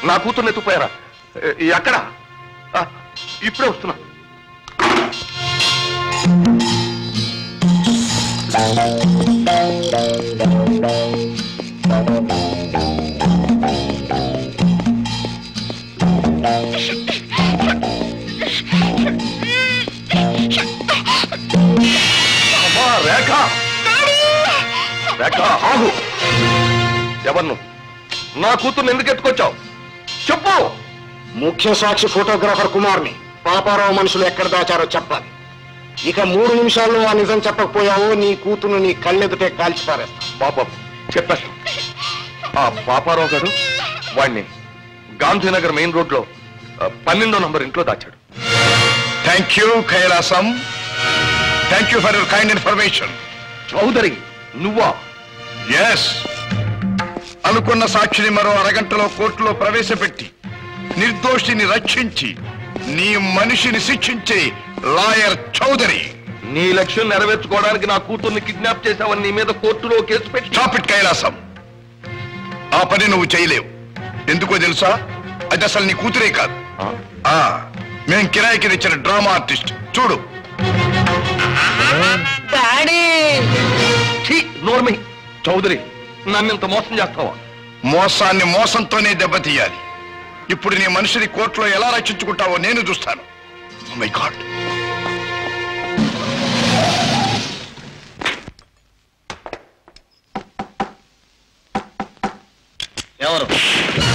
నా కూతుర్ని ఎత్తుపోయారా ఎ- ఎక్కడ ఆ, ఇప్పుడే వస్తున్నా అమ్మా రేఖ రేఖ ఆగు ఎవరు నువ్వు? నా కూతుర్ని ఎందుకు ఎత్తుకొచ్చావు చెప్పు ముఖ్య సాక్షి ఫోటోగ్రాఫర్ కుమార్ని పాపారావు మనుషులు ఎక్కడ దాచారో చెప్పాలి ఇక మూడు నిమిషాల్లో ఆ నిజం చెప్పకపోయావో నీ కూతురు నీ కళ్ళెదుటే కాల్చి పారేస్తా పాపం చెప్పేస్తా ఆ పాపారావు గారు వాడిని గాంధీనగర్ మెయిన్ రోడ్ లో ఆ, పన్నెండో నంబర్ ఇంట్లో దాచాడు thank you Kailasam thank you for your kind information Chowdary నువ్వా ఎస్ అనుకున్న సాక్షిని మరో అరగంటలో కోర్టులో ప్రవేశపెట్టి నిర్దోషిని రక్షించి నీ మనిషిని శిక్షించే లాయర్ చౌదరి నీ లక్ష్యం నెరవేర్చుకోవడానికి నా కూతుర్ని కిడ్నాప్ చేశావని నీ మీద కోర్టులో కేసు పెట్టి స్టాప్ ఇట్ కైలాసం ఆ పని నువ్వు చేయలేవు ఎందుకో తెలుసా అది అసలు నీ కూతురే కాదు ఆ? ఆ మేం కిరాయికి తెచ్చిన డ్రామా ఆర్టిస్ట్ చూడు ఛీ, నోర్మి చౌదరి నన్ను ఇంత మోసం చేస్తావా మోసాన్ని మోసంతోనే దెబ్బతీయాలి ఇప్పుడు నీ మనిషిని కోర్టులో ఎలా రక్షించుకుంటావో నేను చూస్తాను మై గాడ్ ఎవరు